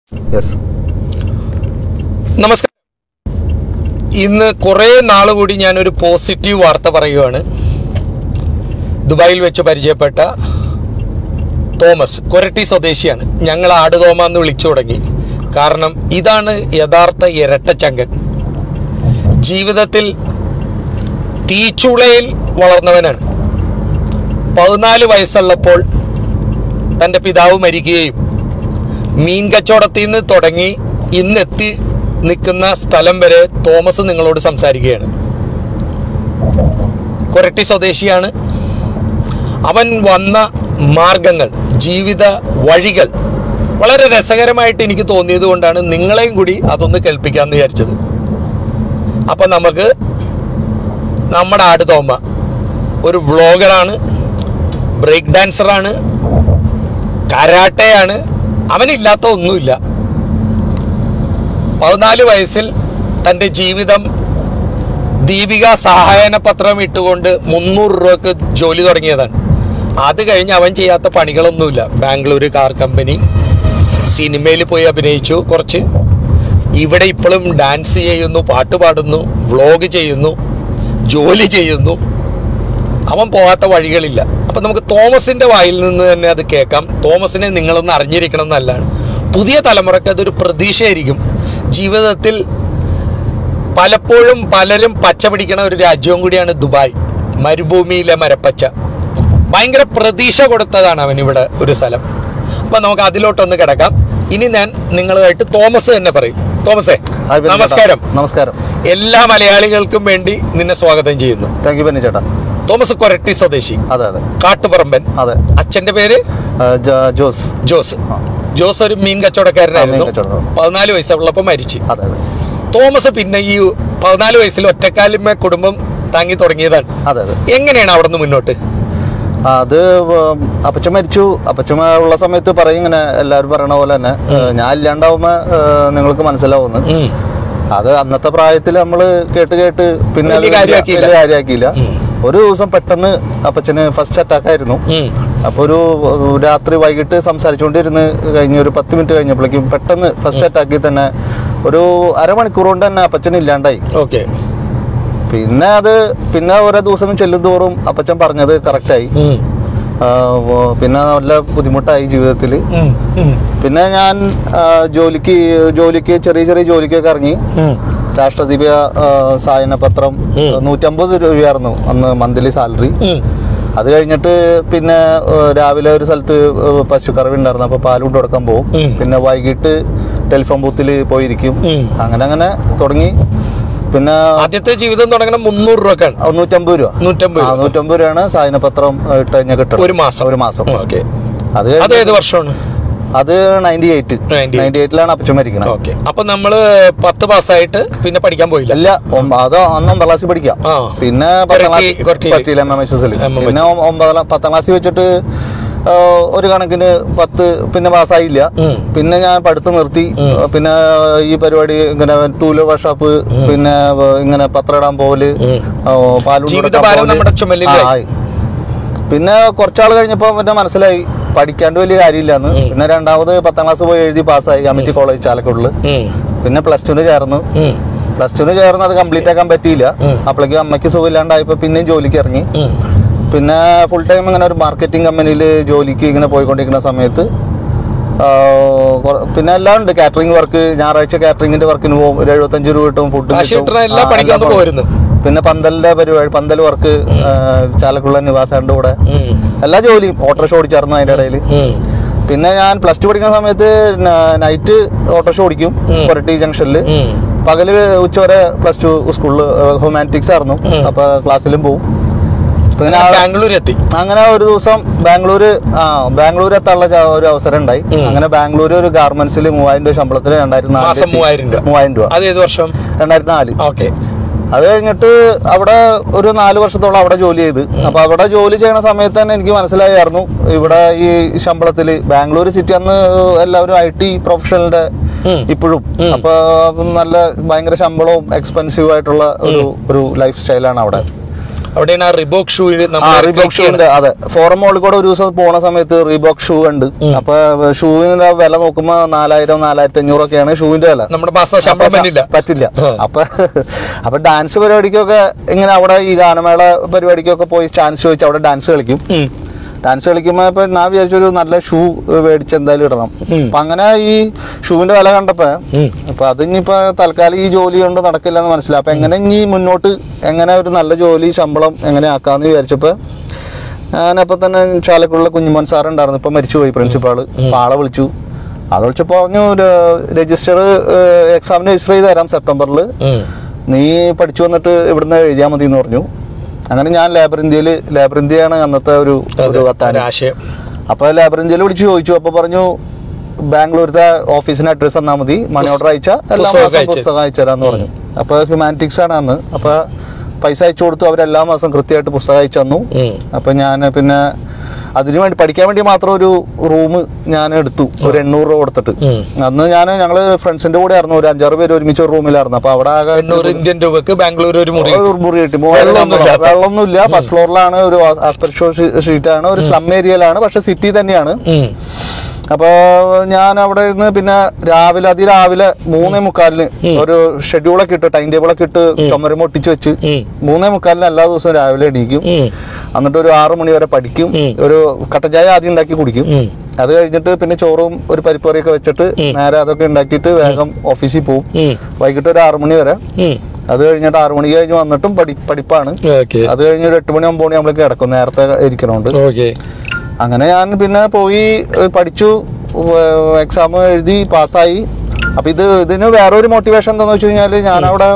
Yes നമസ്കാരം ഇന്ന് കുറേ നാൾ കൂടി ഞാനൊരു പോസിറ്റീവ് വാർത്ത പറയുകയാണ് ദുബായിൽ വെച്ച് പരിചയപ്പെട്ട തോമസ് കൊരട്ടി സ്വദേശിയാണ് ഞങ്ങൾ ആട് തോമ എന്ന് വിളിച്ചു തുടങ്ങി കാരണം ഇതാണ് യഥാർത്ഥ ഇരട്ടച്ചങ്കൻ ജീവിതത്തിൽ തീച്ചുളയിൽ വളർന്നവനാണ് പതിനാല് വയസ്സുള്ളപ്പോൾ തൻ്റെ പിതാവ് മരിക്കുകയും മീൻ കച്ചവടത്തിൽ നിന്ന് തുടങ്ങി ഇന്നെത്തി നിൽക്കുന്ന സ്ഥലം വരെ തോമസ് നിങ്ങളോട് സംസാരിക്കുകയാണ് കൊരട്ടി സ്വദേശിയാണ് അവൻ വന്ന മാർഗങ്ങൾ ജീവിത വഴികൾ വളരെ രസകരമായിട്ട് എനിക്ക് തോന്നിയത് കൊണ്ടാണ് നിങ്ങളെയും കൂടി അതൊന്ന് കേൾപ്പിക്കാമെന്ന് വിചാരിച്ചത് അപ്പം നമുക്ക് നമ്മുടെ ആട് തോമ ഒരു വ്ളോഗറാണ് ബ്രേക്ക് ഡാൻസറാണ് കരാട്ടയാണ് അവനില്ലാത്ത ഒന്നുമില്ല പതിനാല് വയസ്സിൽ തൻ്റെ ജീവിതം ദീപിക സഹായന പത്രം ഇട്ടുകൊണ്ട് മുന്നൂറ് രൂപക്ക് ജോലി തുടങ്ങിയതാണ് അത് കഴിഞ്ഞ് അവൻ ചെയ്യാത്ത പണികളൊന്നുമില്ല ബാംഗ്ലൂർ കാർ കമ്പനി സിനിമയിൽ പോയി അഭിനയിച്ചു കുറച്ച് ഇവിടെ ഇപ്പോഴും ഡാൻസ് ചെയ്യുന്നു പാട്ട് പാടുന്നു വ്ളോഗ് ചെയ്യുന്നു ജോലി ചെയ്യുന്നു അവൻ പോകാത്ത വഴികളില്ല അപ്പം നമുക്ക് തോമസിൻ്റെ വായിൽ നിന്ന് തന്നെ അത് കേൾക്കാം തോമസിനെ നിങ്ങളൊന്ന് അറിഞ്ഞിരിക്കണം എന്നല്ലാണ് പുതിയ തലമുറയ്ക്ക് അതൊരു പ്രതീക്ഷയായിരിക്കും ജീവിതത്തിൽ പലപ്പോഴും പലരും പച്ച പിടിക്കണ ഒരു രാജ്യവും കൂടിയാണ് ദുബായ് മരുഭൂമിയിലെ മരപ്പച്ച ഭയങ്കര പ്രതീക്ഷ കൊടുത്തതാണ് അവൻ ഇവിടെ ഒരു സ്ഥലം അപ്പം നമുക്ക് അതിലോട്ടൊന്ന് കിടക്കാം ഇനി ഞാൻ നിങ്ങളുമായിട്ട് തോമസ് തന്നെ പറയും തോമസേ ഹായ് ബെന്നി ചേട്ടാ. നമസ്കാരം നമസ്കാരം എല്ലാ മലയാളികൾക്കും വേണ്ടി നിന്നെ സ്വാഗതം ചെയ്യുന്നു താങ്ക് യു ബെന്നി ചേട്ടാ തോമസ് കൊരട്ടി സ്വദേശി അതെ അതെ കാട്ടുപറമ്പൻ അതെ അച്ഛന്റെ പേര് ആ, ജ- ജോസ് ജോസ് ആ. ജോസ് ഒരു മീൻ കച്ചവടക്കാരനായിരുന്നു ആ, മീൻ കച്ചവടം. പതിനാല് വയസ്സുള്ളപ്പോൾ മരിച്ചു അതെ അതെ തോമസ് പിന്നെ ഈ പതിനാല് വയസ്സിൽ ഒറ്റക്കാലിന്മേ കുടുംബം താങ്ങി തുടങ്ങിയതാണ് അതെ അതെ എങ്ങനെയാണ് അവിടെ നിന്ന് മുന്നോട്ട് ആ, അത് ഉം, അപ്പച്ചൻ മരിച്ചു അപ്പച്ചൻ ഉള്ള സമയത്ത് പറയും ഇങ്ങനെ എല്ലാവരും പറയണ പോലെ തന്നെ ഏ, ഞാൻ ഇല്ലാണ്ടാവുമ്പോ ഏ, നിങ്ങൾക്ക് മനസ്സിലാവുന്നു ഉം. അത് അന്നത്തെ പ്രായത്തിൽ നമ്മൾ കേട്ട് കേട്ട് പിന്നെ അത് വലിയ കാര്യമാക്കിയില്ല. വലിയ കാര്യമാക്കിയില്ല ഉം. ഒരു ദിവസം പെട്ടെന്ന് അപ്പച്ചന് ഫസ്റ്റ് അറ്റാക്ക് ആയിരുന്നു ഉം. അപ്പോൾ ഒരു ഏഹ്, രാത്രി വൈകിട്ട് സംസാരിച്ചുകൊണ്ടിരുന്ന് കഴിഞ്ഞ് ഒരു പത്ത് മിനിറ്റ് കഴിഞ്ഞപ്പോഴേക്കും പെട്ടെന്ന് ഫസ്റ്റ് അറ്റാക്കിൽ തന്നെ ഒരു അരമണിക്കൂർ കൊണ്ട് തന്നെ അപ്പച്ചൻ ഇല്ലാണ്ടായി ഓക്കെ പിന്നെ അത് പിന്നെ ഓരോ ദിവസം ചെല്ലും തോറും അപ്പച്ചൻ പറഞ്ഞത് കറക്റ്റായി ഉം. പിന്നെ നല്ല ബുദ്ധിമുട്ടായി ജീവിതത്തിൽ ഉം. ഉം. പിന്നെ ഞാൻ ആ, ജോലിക്ക് ജോലിക്ക് ചെറിയ ചെറിയ ജോലിക്കൊക്കെ ഇറങ്ങി ഉം. രാഷ്ട്രദീപിക സായന പത്രം ഉം. നൂറ്റമ്പത് രൂപയായിരുന്നു അന്ന് മന്ത്ലി സാലറി ഉം. അത് കഴിഞ്ഞിട്ട് പിന്നെ ഏഹ്, രാവിലെ ഒരു സ്ഥലത്ത് ഏഹ്, പശുക്കറവി ഉണ്ടായിരുന്നു അപ്പോൾ പാൽ കൊണ്ട് കൊടുക്കാൻ പോകും ഉം. പിന്നെ വൈകിട്ട് ടെലിഫോൺ ബൂത്തിൽ പോയിരിക്കും ഉം. അങ്ങനെ അങ്ങനെ തുടങ്ങി പിന്നെ ആദ്യത്തെ ജീവിതം തുടങ്ങണ മുന്നൂറ് രൂപക്കാണ് ആ, നൂറ്റമ്പത് രൂപ നൂറ്റമ്പത് ആ രൂപ. നൂറ്റമ്പത് രൂപയാണ് സായനപത്രം ഇട്ട് കഴിഞ്ഞാൽ കിട്ടും ഒരു മാസം ഒരു മാസം ഓക്കെ അത് അത് കഴിഞ്ഞ് ഏത് വർഷമാണ് അത് നയൻറ്റി എയ്റ്റ് 98. നയൻറ്റി എയ്റ്റിലാണ് അപ്പച്ചൻ മരിക്കണത് ഓക്കെ അപ്പൊ നമ്മള് പത്ത് പാസ്സായിട്ട് പിന്നെ പഠിക്കാൻ പോയില്ല അല്ല ഒമ്പ- അത് അന്ന് ഒമ്പതാം ക്ലാസ്സിൽ പഠിക്കാം ആ. പിന്നെ പത്താം കൊരട്ടി- ക്ലാസ് കൊരട്ടിയില്. പറ്റിയില്ല എം എം എച്ച് എസിൽ MMHS. പിന്നെ ഒ- ഒമ്പതാം പത്താം ക്ലാസ്സിൽ വെച്ചിട്ട് ആ, ഒരു കണക്കിന് പത്ത് പിന്നെ പാസ്സായില്ല ഉം. പിന്നെ ഞാൻ പഠിത്തം നിർത്തി ഉം. പിന്നെ ഈ പരിപാടി ഇങ്ങനെ ടൂല് വർക്ക്ഷോപ്പ് പിന്നെ ഇങ്ങനെ പത്രം ഇടാൻ പോവല് ഉം. ആ, പാലുണ്ട് ജീവിത കൊടുക്കാൻ ഭാരം പോവല്. നമ്മുടെ ചുമലിലായി. ആ, ആയി. പിന്നെ കുറച്ചാൾ കഴിഞ്ഞപ്പോൾ പിന്നെ മനസ്സിലായി പഠിക്കാണ്ട് വലിയ കാര്യമില്ലാന്ന് ഉം. പിന്നെ രണ്ടാമത് പത്താം ക്ലാസ് പോയി എഴുതി പാസ്സായി കമ്മിറ്റി കോളേജ് ചാലക്കുടിൽ ഉം. പിന്നെ പ്ലസ് ടുന് ചേർന്നു ഉം. പ്ലസ് ടുന് ചേർന്ന് അത് കംപ്ലീറ്റ് ആക്കാൻ പറ്റിയില്ല ഉം. അപ്പോഴേക്കും അമ്മയ്ക്ക് സുഖമില്ലാണ്ടായപ്പോൾ പിന്നെയും ജോലിക്ക് ഇറങ്ങി ഉം. പിന്നെ ഫുൾ ടൈം ഇങ്ങനെ ഒരു മാർക്കറ്റിംഗ് കമ്പനിയിൽ ജോലിക്ക് ഇങ്ങനെ പോയിക്കൊണ്ടിരിക്കുന്ന സമയത്ത് ആ, കൊറ- പിന്നെ എല്ലാം ഉണ്ട് കാറ്ററിംഗ് വർക്ക് ഞായറാഴ്ച കാറ്ററിംഗിന്റെ വർക്കിന് പോകും ഒരു എഴുപത്തഞ്ച് രൂപ കിട്ടും ഫുഡ് കാശ് കിട്ടണ എല്ലാ പണിക്കും അന്ന് പോയിരുന്നു. പിന്നെ പന്തലിന്റെ പരിപാടി പന്തൽ വർക്ക് ചാലക്കുള്ള നിവാസാറിന്റെ കൂടെ ഉം. എല്ലാ ജോലിയും ഓട്ടോറിക്ഷ ഓടിച്ചായിരുന്നു അതിന്റെ ഇടയിൽ ഉം. പിന്നെ ഞാൻ പ്ലസ് ടു പഠിക്കുന്ന സമയത്ത് നൈറ്റ് ഓട്ടോറിക്ഷ ഓടിക്കും ഉം. കൊരട്ടി ജംഗ്ഷനിൽ ഉം. പകല് ഉച്ചവരെ പ്ലസ് ടു സ്കൂളിൽ ഹ്യൂമാനിറ്റിക്സ് ആയിരുന്നു ഉം. അപ്പൊ ക്ലാസ്സിലും പോകും അപ്പൊ ഇങ്ങനെ ആ- ബാംഗ്ലൂർ എത്തി അങ്ങനെ ഒരു ദിവസം ബാംഗ്ലൂർ ആ ബാംഗ്ലൂർ എത്താനുള്ള ച- ഒരു അവസരം ഉണ്ടായി ഉം. അങ്ങനെ ബാംഗ്ലൂർ ഒരു ഗാർമെന്റ്സിൽ മൂവായിരം രൂപ ശമ്പളത്തിൽ രണ്ടായിരത്തി നാലിൽ മാസം എത്തി. മൂവായിരം രൂപ മൂവായിരം രൂപ അത് ഏത് വർഷം രണ്ടായിരത്തി നാല് ഓക്കെ അത് കഴിഞ്ഞിട്ട് അവിടെ ഒരു നാല് വർഷത്തോളം അവിടെ ജോലി ചെയ്ത് അപ്പൊ അവിടെ ജോലി ചെയ്യണ സമയത്ത് തന്നെ എനിക്ക് മനസ്സിലായിരുന്നു ഇവിടെ ഈ ശമ്പളത്തിൽ ബാംഗ്ലൂർ സിറ്റി അന്ന് എല്ലാവരും ഐ ടി പ്രൊഫഷണലിന്റെ ഉം. ഇപ്പോഴും ഉം. അപ്പൊ നല്ല ഭയങ്കര ശമ്പളവും എക്സ്പെൻസീവ് ആയിട്ടുള്ള ഒരു ഒരു ലൈഫ് സ്റ്റൈലാണ് അവിടെ അവിടെയാണ് ആ റിബോക് ഷൂവിൽ ആ നമ്മൾ റീബോക്ക് ഷൂവിന്റെ അതെ ഫോറം മോളിൽ കൂടെ ഒരു ദിവസം പോണ സമയത്ത് റീബോക്ക് ഷൂ ഉണ്ട് അപ്പൊ ഷൂവിന്റെ വില നോക്കുമ്പോ നാലായിരം നാലായിരത്തി അഞ്ഞൂറൊക്കെയാണ് ഷൂവിന്റെ വില നമ്മുടെ മാസം ശമ്പളം പറ്റില്ല പറ്റില്ല ആ. അപ്പൊ അപ്പൊ ഡാൻസ് പരിപാടിക്കൊക്കെ ഇങ്ങനെ അവിടെ ഈ ഗാനമേള പരിപാടിക്കൊക്കെ പോയി ചാൻസ് ചോദിച്ച് അവിടെ ഡാൻസ് കളിക്കും ഉം. ഡാൻസ് കളിക്കുമ്പോ ഇപ്പൊ ഞാൻ വിചാരിച്ചൊരു നല്ല ഷൂ മേടിച്ച് എന്തായാലും ഇടണം ഉം. അപ്പൊ അങ്ങനെ ഈ ഷൂവിന്റെ വില കണ്ടപ്പോ ഉം. അപ്പൊ അതിനിപ്പോ തൽക്കാലം ഈ ജോലി കൊണ്ട് നടക്കില്ല എന്ന് മനസ്സിലായി അപ്പൊ എങ്ങനെ ഇനി മുന്നോട്ട് എങ്ങനെ ഒരു നല്ല ജോലി ശമ്പളം എങ്ങനെ ആക്കാന്ന് വിചാരിച്ചപ്പോ ഞാനപ്പോ തന്നെ ചാലക്കുള്ള കുഞ്ഞുമോൻ സാർ ഉണ്ടായിരുന്നു ഇപ്പൊ മരിച്ചുപോയി പ്രിൻസിപ്പാള് അപ്പൊ ആളെ വിളിച്ചു അത് വിളിച്ചപ്പോ പറഞ്ഞു രജിസ്റ്റർ എക്സാമിന് രജിസ്റ്റർ ചെയ്ത് തരാം സെപ്റ്റംബറിൽ ഉം. നീ പഠിച്ചു വന്നിട്ട് ഇവിടുന്ന് എഴുതിയാൽ മതി എന്ന് പറഞ്ഞു അങ്ങനെ ഞാൻ ലേബർ ഇന്ത്യയിൽ ലേബർ ഇന്ത്യയാണ് അന്നത്തെ ഒരു ഒരു കത്താനി ഒരാശയം അപ്പൊ ലേബർ ഇന്ത്യയിൽ വിളിച്ച് ചോദിച്ചു അപ്പൊ പറഞ്ഞു ബാംഗ്ലൂരത്തെ ഓഫീസിന് അഡ്രസ് തന്നാൽ മതി മണി ഓർഡർ അയച്ചാൽ എല്ലാ പുസ്തകം മാസം അയച്ച് പുസ്തകം അയച്ചു തരാന്ന് പറഞ്ഞു അപ്പൊ ഹ്യൂമാനിറ്റിക്സ് ആണ് അന്ന് അപ്പൊ പൈസ അയച്ചു കൊടുത്തു അവർ എല്ലാ മാസം കൃത്യമായിട്ട് പുസ്തകം അയച്ചു തന്നു ഉം. അപ്പൊ ഞാൻ പിന്നെ അതിനു വേണ്ടി പഠിക്കാൻ വേണ്ടി മാത്രം ഒരു റൂം ഞാൻ എടുത്തു ഒരു എണ്ണൂറ് രൂപ കൊടുത്തിട്ട് ഉം. അന്ന് ഞാൻ ഞങ്ങള് ഫ്രണ്ട്സിന്റെ കൂടെ ആയിരുന്നു ഒരു അഞ്ചാറ് പേര് ഒരുമിച്ച് ഒരു റൂമിലായിരുന്നു അപ്പൊ അവിടെ ആകെ എണ്ണൂറ് ഇന്ത്യൻ രൂപക്ക് ബാംഗ്ലൂർ ഒരു മുറി ഒരു മുറി കിട്ടി മൂവായിരം വെള്ളമൊന്നും ശമ്പളം. ഇല്ലാത്ത. വെള്ളമൊന്നുമില്ല ഫസ്റ്റ് ഫ്ലോറിലാണ് ഒരു ആസ്പെക്ട് ഷീറ്റ് ആണ് ഒരു സ്ലം ഏരിയയിലാണ് പക്ഷെ സിറ്റി തന്നെയാണ് ഉം. അപ്പൊ ഞാൻ അവിടെ ഇരുന്ന് പിന്നെ രാവിലെ അതിരാവിലെ മൂന്നേ മുക്കാലിന് ഒരു ഷെഡ്യൂളൊക്കെ ഇട്ട് ടൈം ടേബിളൊക്കെ ഇട്ട് ചുമരുമ ഒട്ടിച്ച് വെച്ച് ഉം. മൂന്നേ മുക്കാലിന് എല്ലാ ദിവസവും രാവിലെ എണീക്കും ഉം. എന്നിട്ട് ഒരു ആറു മണി വരെ പഠിക്കും ഉം. ഒരു കട്ടൻ ചായ ആദ്യം ഉണ്ടാക്കി കുടിക്കും ഉം. അത് കഴിഞ്ഞിട്ട് പിന്നെ ചോറും ഒരു പരിപ്പറിയൊക്കെ വെച്ചിട്ട് നേരെ അതൊക്കെ ഉണ്ടാക്കിയിട്ട് വേഗം ഓഫീസിൽ പോകും ഉം. വൈകിട്ട് ഒരു ആറു മണി വരെ ഉം. അത് കഴിഞ്ഞിട്ട് ആറു മണി കഴിഞ്ഞ് വന്നിട്ടും പഠി പഠിപ്പാണ് ഓക്കെ അത് കഴിഞ്ഞ് ഒരു എട്ട് മണി ഒമ്പത് മണി നമ്മളൊക്കെ കിടക്കും നേരത്തെ ഇരിക്കണോണ്ട് ഓക്കെ അങ്ങനെ ഞാൻ പിന്നെ പോയി ഏഹ്, പഠിച്ചു എക്സാം എഴുതി പാസ്സായി അപ്പൊ ഇത് ഇതിന് വേറൊരു മോട്ടിവേഷൻ എന്താണെന്ന് വെച്ച് കഴിഞ്ഞാൽ ഞാനവിടെ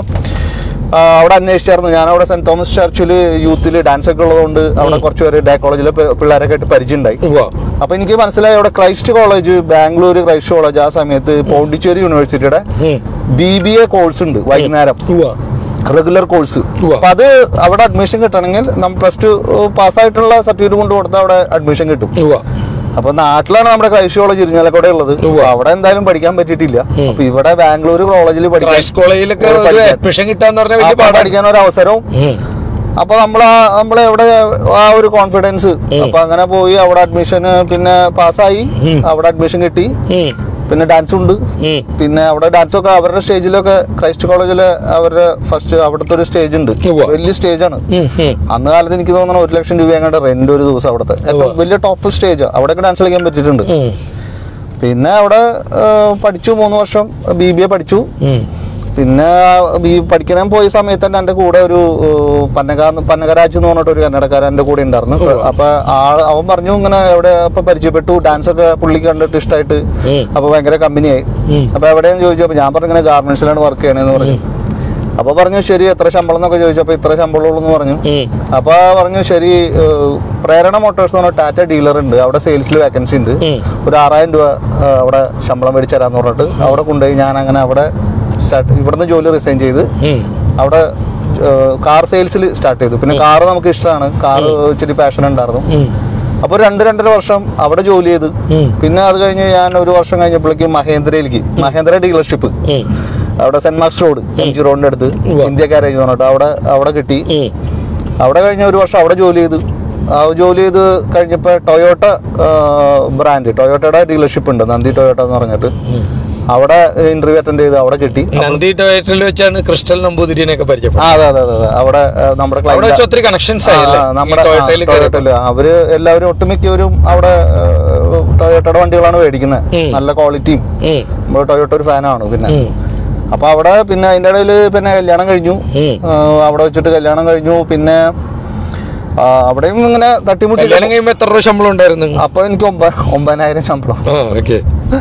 ആ, അവിടെ അന്വേഷിച്ചായിരുന്നു ഞാൻ അവിടെ സെന്റ് തോമസ് ചർച്ചിൽ യൂത്തിൽ ഡാൻസ് ഒക്കെ ഉള്ളതുകൊണ്ട് അവിടെ കുറച്ച് പേര് ഡേ കോളേജിലെ പിള്ളേരൊക്കെ ആയിട്ട് പരിചയമുണ്ടായി ഉവ്വ. അപ്പൊ എനിക്ക് മനസ്സിലായി അവിടെ Christ college Bangalore Christ college ആ സമയത്ത് പോണ്ടിച്ചേരി യൂണിവേഴ്സിറ്റിയുടെ ഉം. ബി ബി എ കോഴ്സ് ഉണ്ട് വൈകുന്നേരം ഉവ്വ. റെഗുലർ കോഴ്സ് ഉവ്വ. അപ്പൊ അത് അവിടെ അഡ്മിഷൻ കിട്ടണമെങ്കിൽ നമ്മൾ പ്ലസ് ടു പാസ്സായിട്ടുള്ള സർട്ടിഫിക്കറ്റ് കൊണ്ട് കൊടുത്താൽ അവിടെ അഡ്മിഷൻ കിട്ടും ഉവ്വ. അപ്പൊ നാട്ടിലാണ് നമ്മുടെ ക്രൈസ്റ്റ് കോളേജ് ഇരിഞ്ഞാലക്കൂടെ ഉള്ളത് ഉവ്വ. അപ്പൊ അവിടെ എന്തായാലും പഠിക്കാൻ പറ്റിയിട്ടില്ല അപ്പൊ ഇവിടെ ബാംഗ്ലൂർ കോളേജിൽ പഠിക്കാൻ ക്രൈസ്റ്റ് കോളേജിലൊക്കെ ഒരു ഒരു പഠിക്കാൻ. അഡ്മിഷൻ കിട്ടാന്ന് പറഞ്ഞാൽ വലിയ അപ്പൊ പാടാണ് പഠിക്കാൻ ഒരു അവസരവും ഉം. അപ്പൊ നമ്മളെ നമ്മളെ എവിടെ ആ ഒരു കോൺഫിഡൻസ് അപ്പൊ അങ്ങനെ പോയി അവിടെ അഡ്മിഷൻ പിന്നെ പാസ്സായി അവിടെ അഡ്മിഷൻ കിട്ടി ഉം. പിന്നെ ഡാൻസ് ഉണ്ട് ഉം. പിന്നെ അവിടെ ഡാൻസ് ഒക്കെ അവരുടെ സ്റ്റേജിലൊക്കെ ക്രൈസ്റ്റ് കോളേജില് അവരുടെ ഫസ്റ്റ് അവിടുത്തെ ഒരു സ്റ്റേജ് ഉണ്ട് ഉവ്വ. വലിയ സ്റ്റേജാണ് ഉം. ഉം. അന്ന് കാലത്ത് എനിക്ക് തോന്നുന്നു ഒരു ലക്ഷം രൂപ എങ്ങാണ്ട് റെന്റ് ഒരു ദിവസം അവിടുത്തെ അപ്പൊ വലിയ ടോപ്പ് സ്റ്റേജ് അവിടെയൊക്കെ ഡാൻസ് കളിക്കാൻ പറ്റിയിട്ടുണ്ട് ഉം. പിന്നെ അവിടെ ആ, പഠിച്ചു മൂന്ന് വർഷം ബി ബി എ പഠിച്ചു ഉം. പിന്നെ ഈ പഠിക്കാൻ പോയ സമയത്ത് തന്നെ എൻ്റെ കൂടെ ഒരു ഏഹ്, പന്നക പന്നകരാജ് എന്ന് പറഞ്ഞിട്ട് ഒരു കന്നഡക്കാരൻ എൻ്റെ കൂടെ ഉണ്ടായിരുന്നു അപ്പൊ ആൾ അവൻ പറഞ്ഞു ഇങ്ങനെ എവിടെ അപ്പൊ പരിചയപ്പെട്ടു ഡാൻസ് ഒക്കെ പുള്ളിക്ക് കണ്ടിട്ട് ഇഷ്ടമായിട്ട് ഉം. അപ്പൊ ഭയങ്കര കമ്പനിയായി ഉം. അപ്പൊ എവിടെയെന്ന് ചോദിച്ചു അപ്പൊ ഞാൻ പറഞ്ഞു ഇങ്ങനെ ഗാർമെന്റ്സിലാണ് വർക്ക് ചെയ്യണേന്ന് പറഞ്ഞു അപ്പൊ പറഞ്ഞു ശരി എത്ര ശമ്പളം എന്നൊക്കെ ചോദിച്ചു അപ്പൊ ഇത്ര ശമ്പളം ഉള്ളൂ എന്ന് പറഞ്ഞു ഉം. അപ്പൊ പറഞ്ഞു ശരി ഏഹ്, പ്രേരണ മോട്ടോഴ്സ് എന്ന് പറഞ്ഞ ടാറ്റ ഡീലർ ഉണ്ട് അവിടെ സെയിൽസിൽ വേക്കൻസി ഉണ്ട് ഉം. ഒരു ആറായിരം രൂപ ഏഹ്, അവിടെ ശമ്പളം മേടിച്ചു തരാന്ന് പറഞ്ഞിട്ട് അവിടെ കൊണ്ടുപോയി ഞാൻ അങ്ങനെ അവിടെ സ്റ്റാർട്ട് ഇവിടുന്ന് ജോലി റിസൈൻ ചെയ്ത് ഉം. അവിടെ കാർ സെയിൽസിൽ സ്റ്റാർട്ട് ചെയ്തു പിന്നെ കാർ നമുക്ക് ഇഷ്ടമാണ് കാർ ഇച്ചിരി പാഷൻ ഉണ്ടായിരുന്നു ഉം. അപ്പോൾ രണ്ട് രണ്ടര വർഷം അവിടെ ജോലി ചെയ്ത് ഉം. പിന്നെ അത് കഴിഞ്ഞ് ഞാൻ ഒരു വർഷം കഴിഞ്ഞപ്പോഴേക്കും മഹേന്ദ്രയിലേക്ക് മഹേന്ദ്ര ഡീലർഷിപ്പ് ഉം. അവിടെ saint Mark's road M G റോഡിന്റെ അടുത്ത് ഉവ്വ. ഇന്ത്യ കാരേജ് പറഞ്ഞിട്ട് അവിടെ അവിടെ കിട്ടി ഉം. അവിടെ കഴിഞ്ഞ ഒരു വർഷം അവിടെ ജോലി ചെയ്തു ആ ജോലി ചെയ്ത് കഴിഞ്ഞപ്പോൾ ടൊയോട്ട ബ്രാൻഡ് ടൊയോട്ടയുടെ ഡീലർഷിപ്പ് ഉണ്ട് നന്ദി ടൊയോട്ട എന്ന് പറഞ്ഞിട്ട് അവിടെ ഇന്റർവ്യൂ അറ്റൻഡ് ചെയ്ത് അവിടെ കിട്ടി നന്ദി ടോയറ്റിൽ വെച്ചാണ് ക്രിസ്റ്റൽ നമ്പൂതിരിനെയൊക്കെ ആ പരിചയപ്പെട്ടത് അതെ അതെ അതെ അതെ അവിടെ ആ, നമ്മുടെ അവിടെ client- വെച്ച് ഒത്തിരി കണക്ഷൻസ് ആയില്ലേ ആ, നമ്മുടെ ഈ ടൊയോട്ടയിൽ ആ, ടൊയോട്ടയില് അവര് എല്ലാവരും ഒട്ടുമിക്കവരും അവിടെ ഏഹ്, ടൊയോട്ടയുടെ വണ്ടികളാണ് മേടിക്കുന്നത് ഉം. നല്ല ക്വാളിറ്റിയും ഉം. നമ്മൾ ടൊയോട്ട ഒരു ഫാനാണ് പിന്നെ ഉം. അപ്പൊ അവിടെ പിന്നെ അതിന്റെ ഇടയിൽ പിന്നെ കല്യാണം കഴിഞ്ഞു ഉം. ഏഹ്, അവിടെ വെച്ചിട്ട് കല്യാണം കഴിഞ്ഞു പിന്നെ ആ, അവിടെയും ഇങ്ങനെ തട്ടിമുട്ടി കല്യാണം കഴിയുമ്പോ എത്ര രൂപ ശമ്പളം ഉണ്ടായിരുന്നു അപ്പൊ എനിക്ക് ഒമ്പ ഒമ്പതിനായിരം ശമ്പളം ആ ഓക്കെ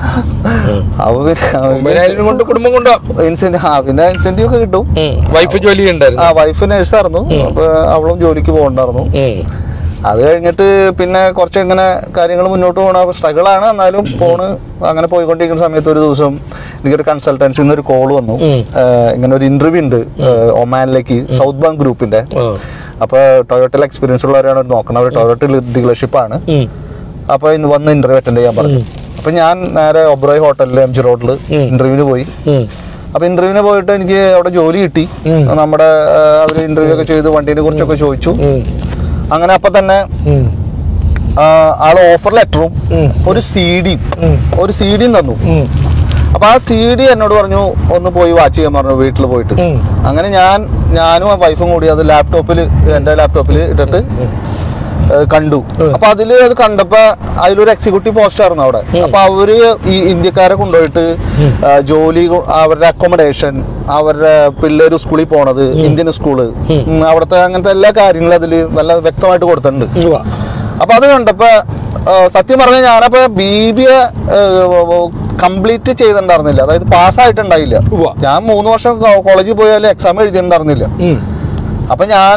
അപ്പൊ പിന്നെ ഒമ്പതിനായിരം കൊണ്ട് കുടുംബം കൊണ്ടുപോവാം ഇൻസെന്റീവ് ആ പിന്നെ ഇൻസെന്റീവ് ഒക്കെ കിട്ടും വൈഫ് ജോലി ആ ഉണ്ടായിരുന്നു വൈഫ് നേഴ്സായിരുന്നു അപ്പൊ അവളും ജോലിക്ക് പോകണ്ടായിരുന്നു ഉം. അത് കഴിഞ്ഞിട്ട് പിന്നെ കുറച്ച് ഇങ്ങനെ കാര്യങ്ങൾ മുന്നോട്ട് പോകണ സ്ട്രഗിളാണ് എന്നാലും ഫോണ് അങ്ങനെ പോയിക്കൊണ്ടിരിക്കുന്ന സമയത്ത് ഒരു ദിവസം എനിക്കൊരു കൺസൾട്ടൻസിൽ നിന്ന് ഒരു കോൾ വന്നു ഉം. ഏഹ് ഇങ്ങനെ ഒരു ഇന്റർവ്യൂ ഉണ്ട് ഏഹ് ഒമാനിലേക്ക് സൗത്ത് ബാങ്ക് ഗ്രൂപ്പിന്റെ ആ. അപ്പൊ ടൊയോട്ടയിൽ എക്സ്പീരിയൻസ് ഉള്ളവരാണ് ഇത് നോക്കണം അവർ ടൊയോട്ട ഡീലർഷിപ്പ് ആണ് ഉം. അപ്പൊ ഇന്ന് വന്ന് ഇന്റർവ്യൂ അറ്റൻഡ് ചെയ്യാൻ പറഞ്ഞു അപ്പൊ ഞാൻ നേരെ ഒബ്രോയ് ഹോട്ടലിൽ എം ജി റോഡിൽ ഉം. ഇന്റർവ്യൂവിന് പോയി ഉം. അപ്പൊ ഇന്റർവ്യൂവിന് പോയിട്ട് എനിക്ക് അവിടെ ജോലി കിട്ടി നമ്മുടെ അവർ ഇന്റർവ്യൂ ഒക്കെ ചെയ്ത് വണ്ടീനെ കുറിച്ചൊക്കെ ചോദിച്ചു ഉം. അങ്ങനെ അപ്പൊ തന്നെ ഉം. ആ, ആള് ഓഫർ ലെറ്ററും ഒരു സി ഡിയും ഒരു സി ഡിയും തന്നു ഉം. അപ്പൊ ആ സി ഡി എന്നോട് പറഞ്ഞു ഒന്ന് പോയി വാച്ച് ചെയ്യാൻ പറഞ്ഞു വീട്ടിൽ പോയിട്ട് ഉം. അങ്ങനെ ഞാൻ ഞാനും ആ വൈഫും കൂടി അത് ലാപ്ടോപ്പിൽ എൻ്റെ ലാപ്ടോപ്പിൽ ഇട്ടിട്ട് ഏ, കണ്ടു അപ്പൊ അതില് അത് കണ്ടപ്പോ അതിലൊരു എക്സിക്യൂട്ടീവ് പോസ്റ്റ് ആയിരുന്നു അവിടെ അപ്പൊ അവര് ഈ ഇന്ത്യക്കാരെ കൊണ്ടുപോയിട്ട് ആ, ജോലി കൊ- അവരുടെ അക്കോമഡേഷൻ അവരുടെ പിള്ളേര് സ്കൂളിൽ പോണത് ഇന്ത്യൻ സ്കൂള് ഉം, അവിടുത്തെ അങ്ങനത്തെ എല്ലാ കാര്യങ്ങളും അതിൽ നല്ല വ്യക്തമായിട്ട് കൊടുത്തിട്ടുണ്ട് ഉവ്വ. അപ്പൊ അത് കണ്ടപ്പോ ആ, സത്യം പറഞ്ഞാൽ ഞാനപ്പോ ബി ബി എ കംപ്ലീറ്റ് ചെയ്തിട്ടുണ്ടായിരുന്നില്ല അതായത് പാസ്സായിട്ടുണ്ടായില്ല ഉവ്വ. ഞാൻ മൂന്ന് വർഷം കോളേജിൽ പോയാലും എക്സാം എഴുതിയിട്ടുണ്ടായിരുന്നില്ല ഉം. അപ്പൊ ഞാൻ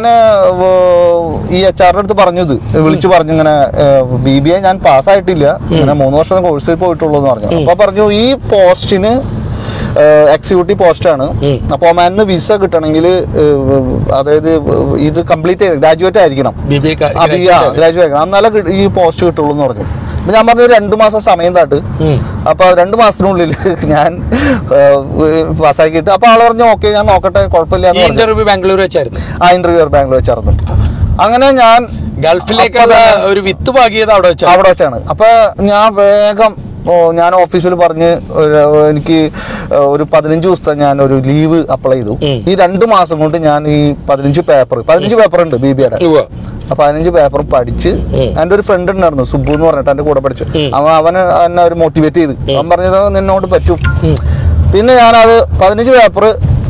ഈ എച്ച് ആറിന്റെ അടുത്ത് പറഞ്ഞത് വിളിച്ചു പറഞ്ഞു ഇങ്ങനെ ബി ബി എ ഞാൻ പാസ്സായിട്ടില്ല ഇങ്ങനെ മൂന്ന് വർഷം കോഴ്സിൽ പോയിട്ടുള്ളൂ എന്ന് പറഞ്ഞു അപ്പൊ പറഞ്ഞു ഈ പോസ്റ്റിന് എക്സിക്യൂട്ടീവ് പോസ്റ്റാണ് ഉം. അപ്പോൾ ഒമാനിന്ന് വിസ കിട്ടണമെങ്കിൽ അതായത് ഇത് കംപ്ലീറ്റ് ചെയ്ത് ഗ്രാജുവേറ്റ് ആയിരിക്കണം ബി ബി എ ക- graduate ആണ്. ഗ്രാജുവേറ്റ് ആക്കണം എന്നാലേ കി- ഈ പോസ്റ്റ് കിട്ടുള്ളൂ എന്ന് പറഞ്ഞു അപ്പൊ ഞാൻ പറഞ്ഞു ഒരു രണ്ട് മാസം സമയം താട്ട് ഉം. അപ്പൊ രണ്ട് മാസത്തിനുള്ളിൽ ഞാൻ പാസ്സാക്കിയിട്ട് അപ്പൊ ആള് പറഞ്ഞു ഓക്കെ ഞാൻ നോക്കട്ടെ കുഴപ്പമില്ല ഈ എന്ന് പറഞ്ഞു ഇന്റർവ്യൂ ബാംഗ്ലൂർ വെച്ചായിരുന്നു ആ ഇന്റർവ്യൂ ബാംഗ്ലൂർ വെച്ചായിരുന്നു അങ്ങനെ ഞാൻ ഗൾഫിലേക്കുള്ള ഒരു വിത്ത് പാകിയത് അവിടെ വെച്ചാണ് അവിടെ വെച്ചാണ് അപ്പൊ ഞാൻ വേഗം ഓ, ഞാൻ ഓഫീസിൽ പറഞ്ഞ് ഒരു- എനിക്ക് ഒരു പതിനഞ്ച് ദിവസത്തെ ഞാൻ ഒരു ലീവ് അപ്ലൈ ചെയ്തു ഉം. ഈ രണ്ട് മാസം കൊണ്ട് ഞാൻ ഈ പതിനഞ്ച് പേപ്പർ പതിനഞ്ച് പേപ്പർ ഉണ്ട് ബി ബിയുടെ ഉവ്വ. അപ്പൊ പതിനഞ്ച് പേപ്പർ പഠിച്ച് ഉം. എൻ്റെ ഒരു ഫ്രണ്ട് ഉണ്ടായിരുന്നു സുബു എന്ന് പറഞ്ഞിട്ട് എൻ്റെ കൂടെ പഠിച്ചു ഉം. അവൻ അവനെ എന്നെ ഒരു മോട്ടിവേറ്റ് ചെയ്ത് അവൻ പറഞ്ഞത് നിന്നോട് പറ്റും ഉം. പിന്നെ ഞാനത് പതിനഞ്ച് പേപ്പർ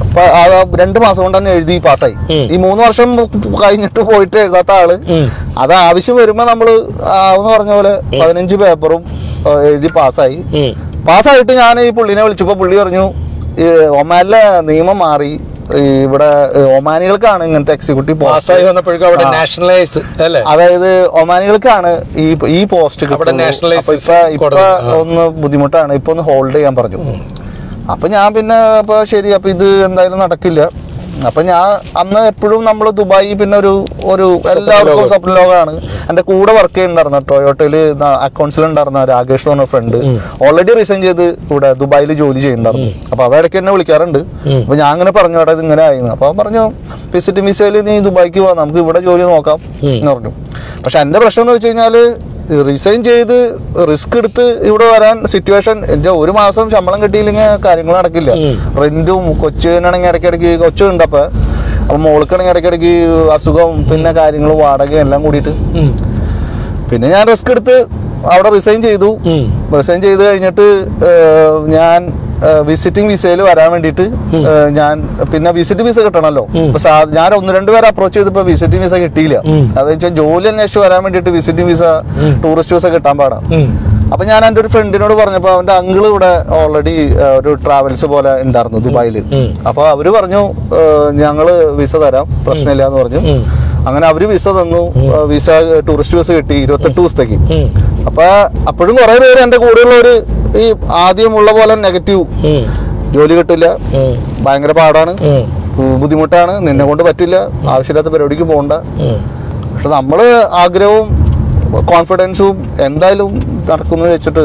രണ്ട് മാസം കൊണ്ട് തന്നെ എഴുതി പാസ്സായി ഉം. ഈ മൂന്ന് വർഷം കഴിഞ്ഞിട്ട് പോയിട്ട് എഴുതാത്ത ആള് ഉം. അത് ആവശ്യം വരുമ്പോ നമ്മള് എന്ന് പറഞ്ഞ പോലെ പതിനഞ്ച് പേപ്പറും ആ, എഴുതി പാസ്സായി ഉം. പാസ്സായിട്ട് ഞാൻ ഈ പുള്ളിനെ വിളിച്ചപ്പോ പുള്ളി പറഞ്ഞു ഈ ഒമാനിലെ നിയമം മാറി ഈ ഇവിടെ ഈ ഒമാനികൾക്കാണ് ഇങ്ങനത്തെ എക്സിക്യൂട്ടീവ് പാസ്സായി പോസ്റ്റ് വന്നപ്പോഴേക്കും അവിടെ ആ. നാഷണലൈസ് അല്ലേ അതായത് ഒമാനികൾക്കാണ് ഈ ഈ പോസ്റ്റ് അവിടെ nationalize ഇപ്പൊ ഇപ്പൊ കൊടുത്തു. ആ. ഒന്ന് ബുദ്ധിമുട്ടാണ് ഇപ്പൊ ഒന്ന് ഹോൾഡ് ചെയ്യാൻ പറഞ്ഞു അപ്പൊ ഞാൻ പിന്നെ അപ്പൊ ശരി അപ്പൊ ഇത് എന്തായാലും നടക്കില്ല അപ്പൊ ഞാൻ അന്ന് എപ്പോഴും നമ്മൾ ദുബായി പിന്നെ ഒരു ഒരു എല്ലാവർക്കും ലോകം. സ്വപ്ന ലോകമാണ് എന്റെ കൂടെ വർക്ക് ചെയ്യുന്നുണ്ടായിരുന്നു ടൊയോട്ടയില് അക്കൗണ്ട്സിൽ ഉണ്ടായിരുന്ന രാകേഷ് എന്ന് പറഞ്ഞ ഫ്രണ്ട് ഓൾറെഡി റിസൈൻ ചെയ്ത് ഇവിടെ ദുബായിൽ ജോലി ചെയ്യുന്നുണ്ടായിരുന്നു അപ്പൊ അവ ഇടയ്ക്ക് എന്നെ വിളിക്കാറുണ്ട് ഉം. അപ്പൊ ഞാൻ അങ്ങനെ പറഞ്ഞു ഇവിടെ ഇത് ഇങ്ങനെ ആയിരുന്നു അപ്പൊ അവൻ പറഞ്ഞു വിസിറ്റ് വിസയിൽ നീ ദുബായിക്ക് പോവാം നമുക്ക് ഇവിടെ ജോലി നോക്കാം ഉം. എന്ന് പറഞ്ഞു പക്ഷെ എന്റെ പ്രശ്നം എന്ന് വെച്ച് കഴിഞ്ഞാല് റിസൈൻ ചെയ്ത് റിസ്ക് എടുത്ത് ഇവിടെ വരാൻ സിറ്റുവേഷൻ എന്റെ ഒരു മാസം ശമ്പളം കിട്ടിയില്ലെങ്കിൽ കാര്യങ്ങൾ നടക്കില്ല ഉം. റെന്റും കൊച്ചിനാണെങ്കിൽ ഇടയ്ക്കിടയ്ക്ക് കൊച്ചു ഉണ്ടപ്പോ അപ്പൊ മോൾക്കാണെങ്കിൽ ഇടയ്ക്കിടയ്ക്ക് അസുഖം പിന്നെ കാര്യങ്ങളും വാടകയും എല്ലാം കൂടിയിട്ട് ഉം. പിന്നെ ഞാൻ റിസ്ക് എടുത്ത് അവിടെ റിസൈൻ ചെയ്തു ഉം. റിസൈൻ ചെയ്ത് കഴിഞ്ഞിട്ട് ഏഹ്, ഞാൻ വിസിറ്റിംഗ് വിസയിൽ വരാൻ വേണ്ടിയിട്ട് ഏഹ്, ഞാൻ പിന്നെ വിസിറ്റ് വിസ കിട്ടണമല്ലോ അപ്പൊ സാ- ഞാൻ ഒന്ന് രണ്ട് പേരെ അപ്രോച്ച് ചെയ്തപ്പോ വിസിറ്റിംഗ് വിസ കിട്ടിയില്ല ഉം. അത് വെച്ചാൽ ജോലി അന്വേഷിച്ച് വരാൻ വേണ്ടിയിട്ട് വിസിറ്റിംഗ് വിസ ടൂറിസ്റ്റ് വിസ കിട്ടാൻ പാടാം ഉം. അപ്പൊ ഞാൻ എൻ്റെ ഒരു ഫ്രണ്ടിനോട് പറഞ്ഞപ്പോൾ അവന്റെ അങ്കിള് ഇവിടെ ഓൾറെഡി ഒരു ട്രാവൽസ് പോലെ ഉണ്ടായിരുന്നു ദുബായിൽ ഉം. അപ്പൊ അവര് പറഞ്ഞു ഏഹ്, ഞങ്ങള് വിസ തരാം പ്രശ്നമില്ല എന്ന് പറഞ്ഞു ഉം. അങ്ങനെ അവര് വിസ തന്നു ഏഹ്, വിസ ടൂറിസ്റ്റ് വിസ കിട്ടി ഇരുപത്തെട്ട് ദിവസത്തേക്ക് ഉം. അപ്പൊ അപ്പോഴും കുറെ പേര് എൻ്റെ കൂടെയുള്ളവര് ഈ ആദ്യമുള്ള പോലെ നെഗറ്റീവ് ഉം. ജോലി കിട്ടില്ല ഉം. ഭയങ്കര പാടാണ് ഉം. ഉം, ബുദ്ധിമുട്ടാണ് നിന്നെ കൊണ്ട് പറ്റില്ല ആവശ്യമില്ലാത്ത പരിപാടിക്ക് പോകണ്ട ഉം. പക്ഷെ നമ്മള് ആഗ്രഹവും കോൺഫിഡൻസും എന്തായാലും നടക്കുന്നു വെച്ചിട്ട്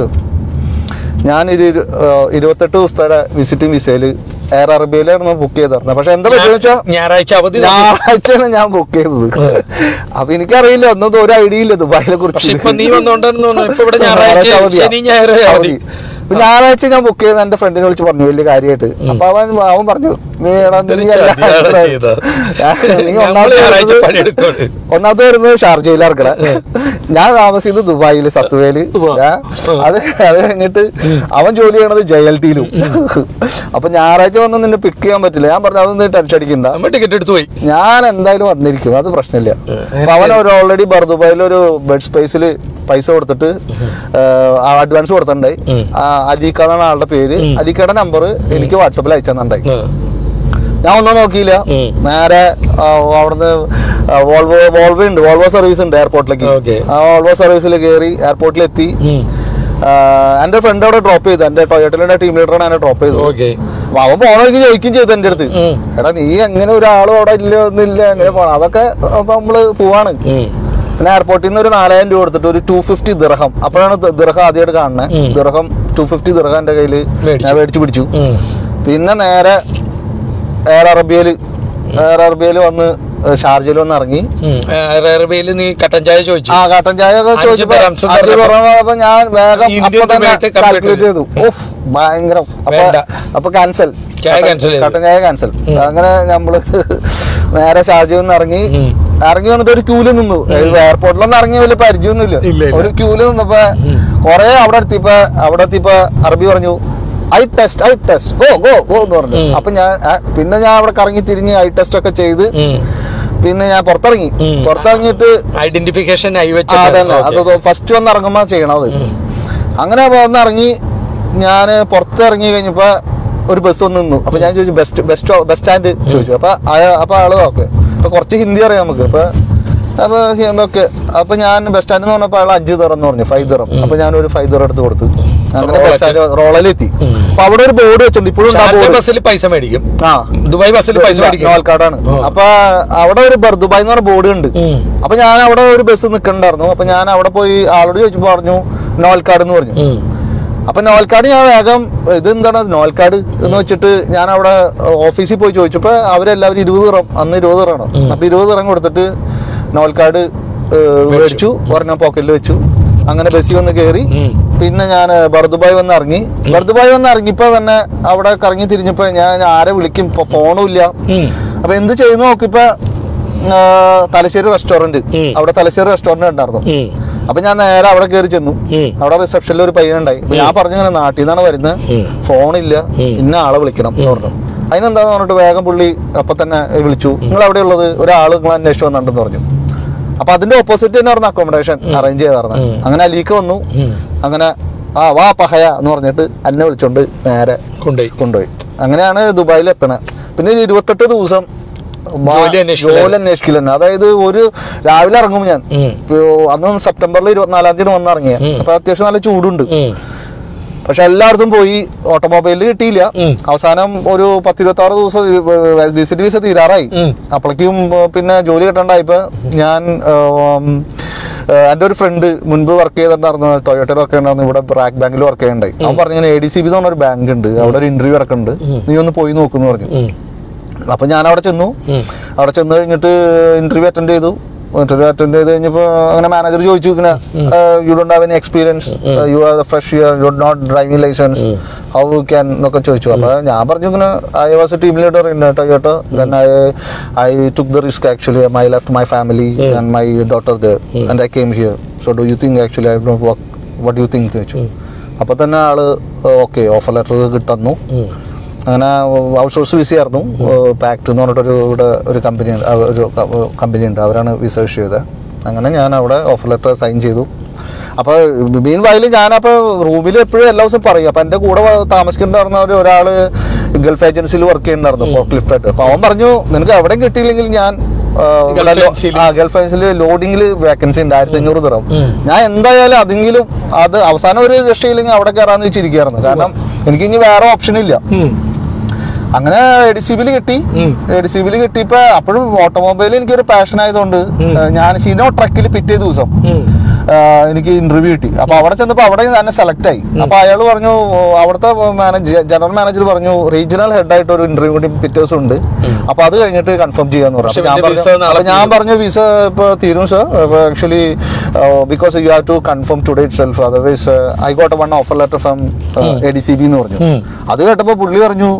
ഞാൻ ഒരു ഇരു- ഏഹ് ഇരുപത്തെട്ട് ദിവസത്തെ വിസിറ്റിംഗ് വിസയിൽ എയർ അറബിയയിലായിരുന്നു ബുക്ക് ചെയ്തിരുന്നത് പക്ഷെ എന്താ പറ്റുക വെച്ചാൽ ഞായറാഴ്ച അവധി തന്നു. ഞായറാഴ്ചയാണ് ഞാൻ ബുക്ക് ചെയ്തത് അപ്പൊ എനിക്കറിയില്ല ഒന്നും ഒരു ഐഡിയ ഇല്ല ദുബായിലെ പക്ഷെ കുറിച്ച് ഇപ്പൊ നീ വന്നോണ്ടെന്ന് തോന്നുന്നു ഇപ്പൊ ഇവിടെ ഞായറാഴ്ച ഞായറാഴ്ച അവധിയാ. ശനി ഞായർ അവധി അപ്പൊ ഞായറാഴ്ച ഞാൻ ബുക്ക് ചെയ്ത് എന്റെ ഫ്രണ്ടിനെ വിളിച്ച് പറഞ്ഞു വലിയ കാര്യമായിട്ട് അപ്പൊ അവൻ അവൻ പറഞ്ഞു നീ എടാ നീ ഇതൊരു അല്ല ചതിയാണ് ചെയ്തത്. നീ നമ്മള് ഒന്നാമത് ഞായറാഴ്ച വരുന്നത് പണിയെടുക്കുവാണ്. ഒന്നാമത്തെ വരുന്നത് ഷാർജയിലിറക്കണ ഞാൻ താമസിച്ചത് ദുബായില് സത്വേല് ഉവ്വ. ഞാൻ അത് അത് കഴിഞ്ഞിട്ട് അവൻ ജോലി ചെയ്യണത് ജെ എൽ ടിയിലും അപ്പൊ ഞായറാഴ്ച വന്ന് നിന്നെ പിക്ക് ചെയ്യാൻ പറ്റില്ല ഞാൻ പറഞ്ഞു അതൊന്നും ടെൻഷൻ അടിക്കണ്ട നമ്മൾ ടിക്കറ്റ് എടുത്ത് പോയി ഞാൻ എന്തായാലും വന്നിരിക്കും അത് പ്രശ്നമില്ല അപ്പൊ അവൻ ഒരു ഓൾറെഡി ബർദുബായിൽ ഒരു ബെഡ് സ്പേസിൽ പൈസ കൊടുത്തിട്ട് അഡ്വാൻസ് കൊടുത്തിട്ടുണ്ടായി ഉം. ആ, അലീക്ക എന്നാണ് ആളുടെ പേര് അലീക്കയുടെ നമ്പർ എനിക്ക് വാട്സപ്പിൽ അയച്ചെന്നുണ്ടായി ആ. ഞാൻ ഒന്നും നോക്കിയില്ല ഉം. നേരെ ആ, അവിടുന്ന് ആ, വോൾവോ വോൾവോ ഉണ്ട് വോൾവോ സർവീസ് ഉണ്ട് എയർപോർട്ടിലേക്ക് Okay. ആ വോൾവോ സർവീസിൽ കയറി എയർപോർട്ടിലെത്തി ഉം. എന്റെ ഫ്രണ്ട് അവിടെ ഡ്രോപ്പ് ചെയ്തു എന്റെ ടൊയോട്ടിലെ ടീം ലീഡറാണ് എന്നെ ഡ്രോപ്പ് ചെയ്തത് ഓക്കെ അപ്പൊ അവൻ പോണ വഴിക്ക് ചോദിക്കും ചെയ്തു എന്റെ അടുത്ത് ഉം. എടാ നീ എങ്ങനെ ഒരാളും അവിടെ ഇല്ല ഒന്നില്ല എങ്ങനെ പോണം അതൊക്കെ അപ്പൊ നമ്മള് പോവാണ് ഉം. പിന്നെ എയർപോർട്ടിൽ നിന്ന് ഒരു നാലായിരം രൂപ കൊടുത്തിട്ട് ഒരു ടു ഫിഫ്റ്റി ദിർഹം അപ്പോഴാണ് ദ- ദിർഹം ആദ്യമായിട്ട് കാണുന്നത് ഉം. ദിർഹം ടു ഫിഫ്റ്റി ദിർഹം എന്റെ കയ്യിൽ മേടിച്ചു. ഞാൻ മേടിച്ചു പിടിച്ചു ഉം. പിന്നെ നേരെ എയർ അറബിയയിൽ എയർ അറബിയയിൽ വന്ന് ഷാർജയിൽ വന്ന് ഇറങ്ങി റെയർബേയിൽ നീ കട്ടൻ ചായ ചോദിച്ചു ആ കട്ടൻ ചായ ഒക്കെ അഞ്ച് ചോദിച്ചപ്പോ dirhams എന്ന് അഞ്ച് പറഞ്ഞപ്പോ പറഞ്ഞപ്പോ ഞാൻ വേഗം ഇന്ത്യൻ അപ്പൊ തന്നെ രൂപയായിട്ട് convert കാൽക്കുലേറ്റ് ചെയ്തു ഓഫ് ഭയങ്കരം അപ്പൊ വേണ്ട. അപ്പൊ ക്യാൻസൽ ചായ cancel ചെയ്തു. കട്ടൻ ചായ ക്യാൻസൽ അങ്ങനെ നമ്മള് നേരെ ഷാർജയിൽ നിന്ന് ഇറങ്ങി ഉം. ഇറങ്ങി വന്നിട്ട് ഒരു ക്യൂല് നിന്നു എയർപോർട്ടിലൊന്നും ഇറങ്ങി വലിയ പരിചയമൊന്നുമില്ല ഇല്ല, ഇല്ല. ഒരു ക്യൂല് നിന്നപ്പോ കൊറേ അവിടെ എത്തിയപ്പോ അവിടെ എത്തിയപ്പോ അറബി പറഞ്ഞു eye test eye test go go go എന്ന് പറഞ്ഞു ഉം. അപ്പൊ ഞാൻ ആ, പിന്നെ ഞാൻ അവിടെ കറങ്ങി തിരിഞ്ഞ് ഐ ടെസ്റ്റ് ഒക്കെ ചെയ്ത് പിന്നെ ഞാൻ പുറത്തിറങ്ങി ഉം. പുറത്തിറങ്ങിയിട്ട് ഐഡന്റിഫിക്കേഷൻ ആയി വെച്ച ആ, അതന്നെ അത് ഫസ്റ്റ് വന്ന് ഇറങ്ങുമ്പോ ചെയ്യണത് അങ്ങനെ വന്ന് ഇറങ്ങി ഞാൻ പുറത്തിറങ്ങി കഴിഞ്ഞപ്പോ ഒരു ബസ് വന്ന് നിന്നു അപ്പൊ ഞാൻ ചോദിച്ചു ബെസ്റ്റ് ബെസ്റ്റ് ബസ് സ്റ്റാൻഡ് ചോദിച്ചു അപ്പൊ അയ- അപ്പൊ ആള് ഓക്കെ അപ്പൊ കുറച്ച് ഹിന്ദി അറിയാം നമുക്ക് അപ്പൊ അപ്പൊ ഓക്കെ അപ്പൊ ഞാൻ ബസ് സ്റ്റാൻഡ് എന്ന് പറഞ്ഞപ്പോ അയാൾ അഞ്ച് തറം എന്ന് പറഞ്ഞു ഫൈവ് തറം അപ്പൊ ഞാൻ ഒരു ഫൈവ് തറം എടുത്ത് കൊടുത്തു അങ്ങനെ ബസ് സ്റ്റാൻഡ് റോളലെത്തി അപ്പൊ അവിടെ ഒരു ബോർഡ് വെച്ചിട്ടുണ്ട് ഇപ്പോഴും ബോർഡ് ബസ്സിൽ പൈസ മേടിക്കും ആ ദുബായ് ബസ്സിൽ പൈസ മേടിക്കും നോൽക്കാടാണ് അപ്പൊ അവിടെ ഒരു ബർ ദുബായ് എന്ന് പറഞ്ഞ ബോർഡ് ഉണ്ട് ഉം. അപ്പൊ ഞാൻ അവിടെ ഒരു ബസ് നിൽക്കണ്ടായിരുന്നു അപ്പൊ ഞാൻ അവിടെ പോയി ആളോട് ചോദിച്ചപ്പോ പറഞ്ഞു നോൽക്കാട് എന്ന് പറഞ്ഞു ഉം. അപ്പൊ നോൽക്കാട് ഞാൻ വേഗം ഇത് എന്താണ് നോൽക്കാട് എന്ന് വെച്ചിട്ട് ഞാൻ അവിടെ ഓഫീസിൽ പോയി ചോദിച്ചപ്പോ അവരെല്ലാവരും ഇരുപത് ഇറം അന്ന് ഇരുപത് ഇറാണ് അപ്പൊ ഇരുപത് ഇറം കൊടുത്തിട്ട് നോൽക്കാട് ഏഹ്, മേടിച്ചു ഒരെണ്ണം പോക്കറ്റിൽ വെച്ചു അങ്ങനെ ബസ്സിൽ വന്ന് കയറി ഉം. പിന്നെ ഞാൻ ബർദുബായ് വന്ന് ഇറങ്ങി ബർദുബായ് വന്ന് ഇറങ്ങിയപ്പോ തന്നെ അവിടെ കറങ്ങി തിരിഞ്ഞപ്പോ ഞാൻ ആരെ വിളിക്കും ഇപ്പൊ ഫോണും ഇല്ല ഉം. അപ്പൊ എന്ത് ചെയ്യുന്നു നോക്കിയപ്പോ ആ, തലശ്ശേരി റെസ്റ്റോറന്റ് ഉം. അവിടെ തലശ്ശേരി റെസ്റ്റോറന്റ് ഉണ്ടായിരുന്നു ഉം. അപ്പൊ ഞാൻ നേരെ അവിടെ കയറി ചെന്നു ഉം. അവിടെ റിസപ്ഷനിൽ ഒരു പയ്യനുണ്ടായി അപ്പൊ ഞാൻ പറഞ്ഞു ഇങ്ങനെ നാട്ടിൽ നിന്നാണ് വരുന്നത് ഉം. ഫോണില്ല ഉം. ഇന്ന ആളെ വിളിക്കണം എന്ന് പറഞ്ഞു അതിനെന്താന്ന് പറഞ്ഞിട്ട് വേഗം പുള്ളി അപ്പൊ തന്നെ വിളിച്ചു നിങ്ങൾ അവിടെ ഉള്ളത് ഒരാൾ നിങ്ങൾ അന്വേഷിച്ചു വന്നിട്ടുണ്ടെന്ന് പറഞ്ഞു അപ്പൊ അതിന്റെ ഓപ്പോസിറ്റ് തന്നെ ആയിരുന്നു അക്കോമഡേഷൻ അറേഞ്ച് ചെയ്തായിരുന്നു ഉം. അങ്ങനെ അലീക്ക് വന്നു ഉം. അങ്ങനെ ആ വാ പഹയ എന്ന് പറഞ്ഞിട്ട് എന്നെ വിളിച്ചോണ്ട് നേരെ കൊണ്ടുപോയി കൊണ്ടുപോയി അങ്ങനെയാണ് ദുബായിൽ എത്തണത് പിന്നെ ഒരു ഇരുപത്തെട്ട് ദിവസം ബാ- ജോലി അന്വേഷിക്കലായിരുന്നു. ജോലി അന്വേഷിക്കൽ തന്നെ അതായത് ഒരു രാവിലെ ഇറങ്ങും ഞാൻ ഉം. ഇപ്പൊ അന്ന് സെപ്റ്റംബറിൽ ഇരുപത്തിനാലാം തീയതി വന്ന് ഇറങ്ങിയ ഉം. അപ്പൊ അത്യാവശ്യം നല്ല ചൂടുണ്ട് ഉം. പക്ഷെ എല്ലായിടത്തും പോയി ഓട്ടോമൊബൈലിൽ കിട്ടിയില്ല ഉം. അവസാനം ഒരു പത്തിരുപത്തി ആറ് ദിവസം വിസിറ്റ് വിസ തീരാറായി ഉം. അപ്പോഴേക്കും ഏർ, പിന്നെ ജോലി കിട്ടണ്ടായപ്പോ ഞാൻ ഏം, ഏർ, എൻ്റെ ഒരു ഫ്രണ്ട് മുൻപ് വർക്ക് ചെയ്തിട്ടുണ്ടായിരുന്നു ടൊയോട്ടയിൽ വർക്ക് ചെയ്തിട്ടുണ്ടായിരുന്നു ഇവിടെ ബ്രാക്ക് ബാങ്കിൽ വർക്ക് ചെയ്യണ്ടായി അവൻ പറഞ്ഞു എ ഡി സി ബി എന്ന് പറഞ്ഞ ഒരു ബാങ്ക് ഉണ്ട് അവിടെ ഒരു ഇന്റർവ്യൂ നടക്കുന്നുണ്ട് നീ ഒന്ന് പോയി നോക്കുന്നു പറഞ്ഞു ഉം. അപ്പൊ ഞാൻ അവിടെ ചെന്നു ഉം. അവിടെ ചെന്ന് കഴിഞ്ഞിട്ട് ഇന്റർവ്യൂ അറ്റൻഡ് ചെയ്തു ഇന്റർവ്യൂ അറ്റൻഡ് ചെയ്ത് കഴിഞ്ഞപ്പോൾ അങ്ങനെ മാനേജർ ചോദിച്ചു ഇങ്ങനെ you don't have any experience you are fresh you you not driving licence how can എന്നൊക്കെ ചോദിച്ചു അപ്പൊ ഞാൻ പറഞ്ഞു ഇങ്ങനെ I was a team leader in Toyota then I I took the risk actually my left my family and my daughter the and I came here so do you think actually I don't work what you think ചോദിച്ചു അപ്പൊ തന്നെ ആള് okay offer letter തന്നു ഉം. അങ്ങനെ outsource visa ആയിരുന്നു pact എന്ന് പറഞ്ഞിട്ടൊരു ഇവിടെ ഒരു കമ്പനി ഒരു കമ്പനി ഉണ്ട് അവരാണ് വിസ ഇഷ്യൂ ചെയ്തത് അങ്ങനെ ഞാൻ അവിടെ ഓഫർ ലെറ്റർ സൈൻ ചെയ്തു അപ്പോൾ മീൻ വയലിൽ ഞാനപ്പോൾ റൂമിൽ എപ്പോഴും എല്ലാ ദിവസവും പറയും അപ്പം എൻ്റെ കൂടെ വ- താമസിക്കുന്നുണ്ടായിരുന്ന ഒരു ഒരാൾ ഗൾഫ് ഏജൻസിയിൽ വർക്ക് ചെയ്യുന്നുണ്ടായിരുന്നു ഫോർക്ക് ലിഫ്റ്റായിട്ട് അപ്പോൾ അവൻ പറഞ്ഞു നിനക്ക് എവിടെയും കിട്ടിയില്ലെങ്കിൽ ഞാൻ ആ, ഇവിടെ ഗൾഫ് ലോ- ഏജൻസിയിൽ? ആ ഗൾഫ് ഏജൻസിയിൽ ലോഡിങ്ങിൽ വേക്കൻസി ഉണ്ട് ആയിരത്തി അഞ്ഞൂറ് തരാം ഉം. ഞാൻ എന്തായാലും അതെങ്കിലും അത് അവസാനം ഒരു രക്ഷയില്ലെങ്കിൽ അവിടെ കയറാന്ന് വെച്ചിരിക്കുകയായിരുന്നു കാരണം എനിക്ക് ഇനി വേറെ ഓപ്ഷൻ ഇല്ല ഉം. അങ്ങനെ എ ഡി സി ബിയിൽ കിട്ടി ഉം. എ ഡി സി ബിയിൽ കിട്ടിയപ്പോ അപ്പോഴും ഓട്ടോമൊബൈൽ എനിക്കൊരു പാഷൻ ആയതുകൊണ്ട് ഏഹ്, ഞാൻ ഹിനോ ട്രക്കിൽ പിറ്റേ ദിവസം ഉം. ഏഹ്, എനിക്ക് ഇന്റർവ്യൂ കിട്ടി അപ്പൊ അവിടെ ചെന്നപ്പോ അവിടെ തന്നെ സെലക്ട് ആയി അപ്പൊ അയാൾ പറഞ്ഞു അവിടുത്തെ മാനേജർ ജനറൽ മാനേജർ പറഞ്ഞു റീജിയണൽ ഹെഡ് ആയിട്ട് ഒരു ഇന്റർവ്യൂ കൂടി പിറ്റേ ദിവസം ഉണ്ട് അപ്പൊ അത് കഴിഞ്ഞിട്ട് കൺഫേം ചെയ്യാന്ന് പറഞ്ഞു പക്ഷെ അപ്പൊ ഞാൻ ഇതിന്റെ പറഞ്ഞു visa നാളെ അപ്പൊ ഞാൻ പറഞ്ഞു വിസ ഇപ്പൊ തീരും sir actually because you have to confirm today itself otherwise I got one offer letter from A D C B എന്ന് പറഞ്ഞു ഉം. അത് കേട്ടപ്പോൾ പുള്ളി പറഞ്ഞു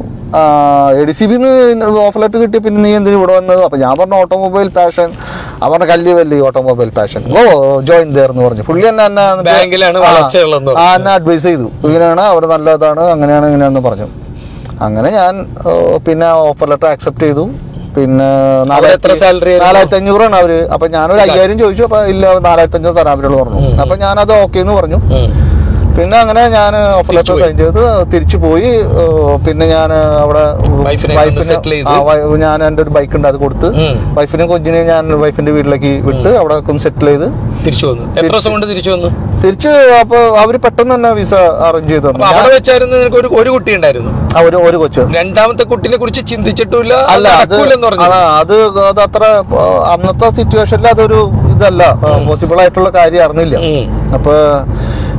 എ ഡി സി ബിന്ന് ഓഫർ ലെറ്റർ കിട്ടി പിന്നെ നീ എന്തിനു ഇവിടെ വന്നത് അപ്പൊ ഞാൻ പറഞ്ഞു ഓട്ടോമൊബൈൽ പാഷൻ അവരുടെ കല്ല് വല്ലി automobile passion oh join there എന്ന് പറഞ്ഞു പുള്ളി എന്നെ എന്നെ എന്നിട്ട് ബാങ്കിലാണ് ആ, വളർച്ചയുള്ളതെന്ന് ആ എന്നെ അഡ്വൈസ് ചെയ്തു ഇങ്ങനെയാണ് അവിടെ നല്ലതാണ് അങ്ങനെയാണ് ഇങ്ങനെയാണെന്ന് പറഞ്ഞു അങ്ങനെ ഞാൻ ഓ, പിന്നെ ഓഫർ ലെറ്റർ അക്സെപ്റ്റ് ചെയ്തു പിന്നെ അവിടെ എത്ര salary ആയിരുന്നു? നാലായിരത്തി അഞ്ഞൂറാണ് അവര് അപ്പൊ ഞാനൊരു അയ്യായിരം ചോദിച്ചു അപ്പൊ ഇല്ല നാലായിരത്തി അഞ്ഞൂറ് തരാൻ പറ്റുള്ളൂ പറഞ്ഞു അപ്പൊ ഞാനത് ഓക്കെ എന്ന് പറഞ്ഞു ഉം. പിന്നെ അങ്ങനെ ഞാൻ ഓഫർ ലെറ്റർ സൈൻ ചെയ്ത് തിരിച്ചു പോയി ഏ, പിന്നെ ഞാൻ അവിടെ വൈഫിനെ ഒന്ന് settle ചെയ്ത്. ആ, വൈ- ഞാൻ എൻ്റെ ഒരു ബൈക്ക് ഉണ്ട് അത് കൊടുത്ത് ഉം. വൈഫിനെ കൊച്ചിനെ ഞാൻ വൈഫിന്റെ വീട്ടിലേക്ക് വിട്ട് അവിടെ ഒന്ന് സെറ്റിൽ ചെയ്ത് തിരിച്ചു വന്നു എത്ര ദിവസം കൊണ്ട് തിരിച്ചു വന്നു തിരിച്ച് അപ്പൊ അവര് പെട്ടെന്ന് തന്നെ വിസ അറേഞ്ച് ചെയ്തു അപ്പൊ അവിടെ വെച്ചായിരുന്നു നിനക്ക് ഒരു ഒരു കുട്ടി ഉണ്ടായിരുന്നു ആ, ഒരു ഒരു കൊച്ച് രണ്ടാമത്തെ കുട്ടിനെ കുറിച്ച് ചിന്തിച്ചിട്ടില്ല അല്ല അത് നടക്കൂലെന്ന് പറഞ്ഞു അതാ, അത് അത് അത്ര ആ, അന്നത്തെ സിറ്റുവേഷനിൽ അതൊരു ഇതല്ല പോസിബിൾ ആയിട്ടുള്ള കാര്യം അറിഞ്ഞില്ല ഉം. അപ്പൊ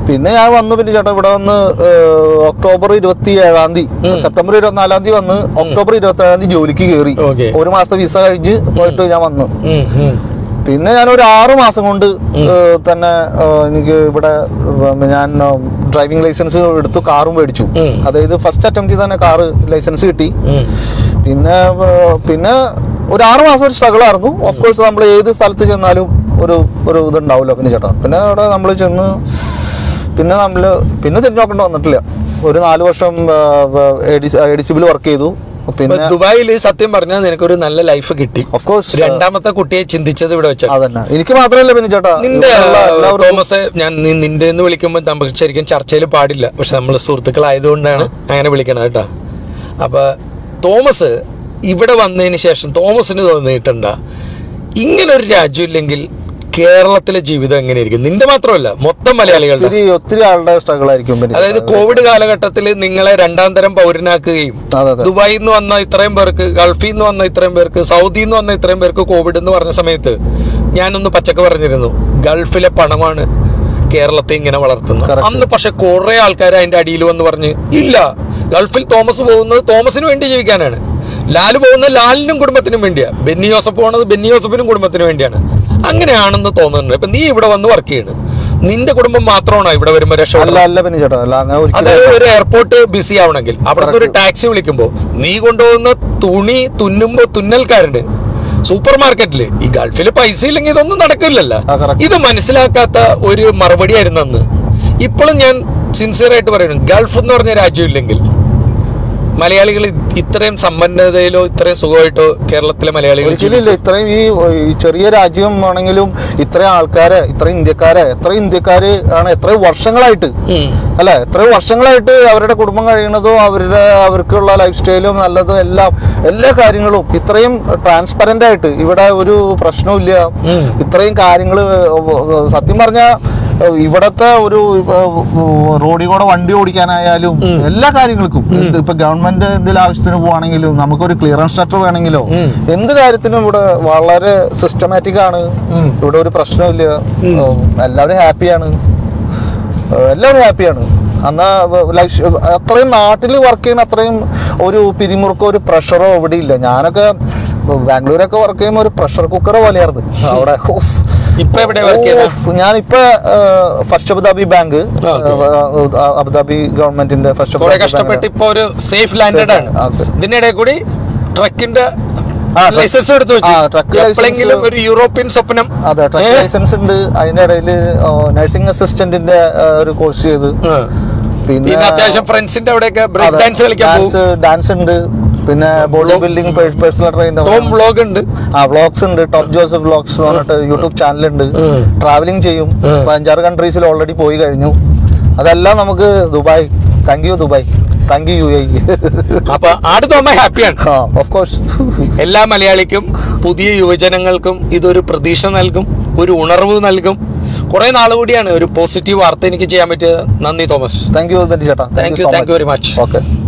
പിന്നെ ഞാൻ വന്നു പിന്നെ ചേട്ടാ ഇവിടെ വന്ന് ഏഹ്, ഒക്ടോബർ ഇരുപത്തി ഏഴാം തീയതി സെപ്റ്റംബർ ഇരുപത്തിനാലാം തീയതി വന്ന് ഒക്ടോബർ ഇരുപത്തി ഏഴാം തീയതി ജോലിക്ക് കയറി Okay. ഒരു മാസത്തെ വിസ കഴിച്ച് പോയിട്ട് ഞാൻ വന്നു ഉം, ഉം. പിന്നെ ഞാൻ ഒരു ആറ് മാസം കൊണ്ട് ഏഹ്, തന്നെ ഏഹ്, എനിക്ക് ഇവിടെ ഏഹ്, ഞാൻ ഡ്രൈവിംഗ് ലൈസൻസ് എടുത്തു കാറും മേടിച്ചു ഉം. അതായത് ഫസ്റ്റ് അറ്റംപ്റ്റിൽ തന്നെ കാറ് ലൈസൻസ് കിട്ടി ഉം. പിന്നെ ഏഹ്, പിന്നെ ഒരു ആറ് മാസം ഒരു സ്ട്രഗിൾ ആയിരുന്നു ഓഫ് കോഴ്സ് നമ്മൾ ഏത് സ്ഥലത്ത് ചെന്നാലും ഒരു ഒരു ഇതുണ്ടാവില്ല പിന്നെ ചേട്ടാ പിന്നെ അവിടെ നമ്മൾ ചെന്ന് പിന്നെ നമ്മൾ പിന്നെ തിരിഞ്ഞു നോക്കേണ്ടി വന്നിട്ടില്ല ഒരു നാല് വർഷം എ ഡി സിബിൽ വർക്ക് ചെയ്തു ഇപ്പൊ പിന്നെ ദുബായിൽ സത്യം പറഞ്ഞാൽ നിനക്കൊരു നല്ല ലൈഫ് കിട്ടി ഓഫ് കോഴ്സ് രണ്ടാമത്തെ കുട്ടിയെ ചിന്തിച്ചത് ഇവിടെ വെച്ചാൽ അതന്നെ എനിക്ക് മാത്രമല്ല പിന്നെ ചേട്ടാ നിന്റെ ഇവിടെയുള്ള എല്ലാവർക്കും തോമസ് ഞാൻ നി- നിന്റെ എന്ന് വിളിക്കുമ്പോൾ നമുക്ക് ശരിക്കും ചർച്ചയിൽ പാടില്ല പക്ഷെ നമ്മൾ സുഹൃത്തുക്കളായതുകൊണ്ടാണ് അങ്ങനെ വിളിക്കണത് കേട്ടോ അപ്പൊ തോമസ് ഇവിടെ വന്നതിന് ശേഷം തോമസിന് തോന്നിയിട്ടുണ്ട ഇങ്ങനെ ഒരു രാജ്യം ഇല്ലെങ്കിൽ കേരളത്തിലെ ജീവിതം എങ്ങനെയായിരിക്കും നിന്റെ മാത്രമല്ല മൊത്തം മലയാളികളുടെ ഒത്തിരി ഒത്തിരി ആളുടെ സ്ട്രഗിൾ ആയിരിക്കും പിന്നെ അതായത് കോവിഡ് കാലഘട്ടത്തിൽ നിങ്ങളെ രണ്ടാം തരം പൗരനാക്കുകയും അതെ അതെ ദുബായിൽ നിന്ന് വന്ന ഇത്രയും പേർക്ക് ഗൾഫിൽ നിന്ന് വന്ന ഇത്രയും പേർക്ക് സൗദിയിൽ നിന്ന് വന്ന ഇത്രയും പേർക്ക് കോവിഡ് എന്ന് പറഞ്ഞ സമയത്ത് ഞാനൊന്ന് പച്ചക്ക് പറഞ്ഞിരുന്നു ഗൾഫിലെ പണമാണ് കേരളത്തെ ഇങ്ങനെ വളർത്തുന്നത് Correct. അന്ന് പക്ഷെ കുറെ ആൾക്കാർ അതിന്റെ അടിയിൽ വന്ന് പറഞ്ഞ് ഇല്ല ഗൾഫിൽ തോമസ് പോകുന്നത് തോമസിന് വേണ്ടി ജീവിക്കാനാണ് ലാല് പോകുന്നത് ലാലിനും കുടുംബത്തിനും വേണ്ടിയാ ബെന്നി ജോസഫ് പോകുന്നത് ബെന്നി ജോസഫിനും കുടുംബത്തിനും വേണ്ടിയാണ് അങ്ങനെയാണെന്ന് തോന്നുന്നുണ്ട് ഇപ്പൊ നീ ഇവിടെ വന്ന് വർക്ക് ചെയ്യണ് നിന്റെ കുടുംബം മാത്രമാണോ ഇവിടെ വരുമ്പോൾ അല്ല രക്ഷപ്പെടുന്നത് അല്ല പിന്നെ ചേട്ടാ അല്ല അങ്ങനെ ഒരിക്കലും അതായത് ഒരു എയർപോർട്ട് ബിസി ആവണമെങ്കിൽ അവിടുത്തെ ഒരു ടാക്സി വിളിക്കുമ്പോൾ നീ കൊണ്ടുപോകുന്ന തുണി തുന്നുമ്പോ തുന്നൽക്കാരുണ്ട് സൂപ്പർ മാർക്കറ്റില് ഈ ഗൾഫിൽ പൈസ ഇല്ലെങ്കിൽ ഇതൊന്നും നടക്കില്ലല്ലോ ആ, correct. ഇത് മനസ്സിലാക്കാത്ത ഒരു മറുപടി ആയിരുന്നു അന്ന് ഇപ്പോഴും ഞാൻ സിൻസിയർ ആയിട്ട് പറയുന്നു ഗൾഫ് എന്ന് പറഞ്ഞ രാജ്യം ഇല്ലെങ്കിൽ മലയാളികൾ ഇത്രയും സമ്പന്നതയിലോ ഇത്രയും സുഖമായിട്ടോ കേരളത്തിലെ മലയാളികൾ ഒരിക്കലും ഇല്ല ഇത്രയും ഈ ഈ ചെറിയ രാജ്യം ആണെങ്കിലും ഇത്രയും ആൾക്കാരെ ഇത്രയും ഇന്ത്യക്കാരെ എത്ര ഇന്ത്യക്കാര് ആണ് എത്രയും വർഷങ്ങളായിട്ട് ഉം. അല്ല എത്രയോ വർഷങ്ങളായിട്ട് അവരുടെ കുടുംബം കഴിയണതും അവരുടെ അവർക്കുള്ള ലൈഫ് സ്റ്റൈലും നല്ലതും എല്ലാം എല്ലാ കാര്യങ്ങളും ഇത്രയും ട്രാൻസ്പെറന്റ് ആയിട്ട് ഇവിടെ ഒരു പ്രശ്നവുമില്ല ഉം. ഇത്രയും കാര്യങ്ങൾ സത്യം പറഞ്ഞാൽ ഇവിടത്തെ ഒരു റോഡിൽ കൂടെ വണ്ടി ഓടിക്കാനായാലും എല്ലാ കാര്യങ്ങൾക്കും എന്ത് ഇപ്പൊ ഗവൺമെന്റ് എന്തെങ്കിലും ആവശ്യത്തിന് പോവാണെങ്കിലും നമുക്കൊരു ക്ലിയറൻസ് ലെറ്റർ വേണമെങ്കിലോ ഉം. എന്ത് കാര്യത്തിനും ഇവിടെ വളരെ സിസ്റ്റമാറ്റിക് ആണ് ഉം. ഇവിടെ ഒരു പ്രശ്നമില്ല എല്ലാവരും ഹാപ്പിയാണ് എല്ലാവരും ഹാപ്പിയാണ് എന്നാ ലൈഫ് അത്രയും നാട്ടിൽ വർക്ക് ചെയ്യുന്ന അത്രയും ഒരു പിരിമുറുക്കോ ഒരു പ്രഷറോ ഇവിടെ ഇല്ല ഞാനൊക്കെ ബാംഗ്ലൂരൊക്കെ വർക്ക് ചെയ്യുമ്പോൾ ഒരു പ്രഷർ കുക്കർ പോലെയായിരുന്നു അവിടെ ഓഫ്. ഇപ്പൊ എവിടെ വർക്ക് ചെയ്യുന്നത് ഓഫ്. ഞാനിപ്പോ ഫസ്റ്റ് അബുദാബി ബാങ്ക് ആ, okay. അബുദാബി ഗവൺമെന്റിന്റെ ഫസ്റ്റ് കുറെ കഷ്ടപ്പെട്ട് ഇപ്പൊ ഒരു സേഫ് ലാൻഡഡ് ആണ് Okay. ഇതിനിടെ കൂടി ട്രക്കിന്റെ ആ, truck- ലൈസൻസ് എടുത്തു വെച്ചു ആ, truck license- എപ്പോഴെങ്കിലും ഒരു യൂറോപ്യൻ സ്വപ്നം അതെ ട്രക്ക് ഏ? ലൈസൻസ് ഉണ്ട് അതിന്റെ ഇടയിൽ നഴ്സിംഗ് അസിസ്റ്റന്റിന്റെ ഒരു കോഴ്സ് ചെയ്ത് ആ. പിന്നെ അത്യാവശ്യം ഫ്രണ്ട്സിന്റെ അവിടെയൊക്കെ ബ്രേക്ക് ഡാൻസ് കളിക്കാൻ പോകും ഡാൻസ് ഉണ്ട് പിന്നെ body building personal trainer Tom vlog ഉണ്ട് ആ വ്ളോഗ്സ് ഉണ്ട് ടോപ്പ് ജോസഫ് വ്ളോഗ്സ് എന്ന് പറഞ്ഞിട്ട് യൂട്യൂബ് ചാനൽ ഉണ്ട് ഉം. ട്രാവലിംഗ് ചെയ്യും ഉം. ഇപ്പൊ അഞ്ചാറ് കൺട്രീസിൽ ഓൾറെഡി പോയി കഴിഞ്ഞു അതെല്ലാം നമുക്ക് Dubai thank you Dubai thank you you I അപ്പൊ ആട് തോമ ഹാപ്പിയാണ് ആ ഓഫ് കോഴ്സ് എല്ലാ മലയാളിക്കും പുതിയ യുവജനങ്ങൾക്കും ഇതൊരു പ്രതീക്ഷ നൽകും ഒരു ഉണർവ് നൽകും കുറെ നാൾ കൂടിയാണ് ഒരു പോസിറ്റീവ് വാർത്ത എനിക്ക് ചെയ്യാൻ പറ്റിയത് നന്ദി തോമസ് താങ്ക് യു ചേട്ടാ Thank you, thank you very much. Okay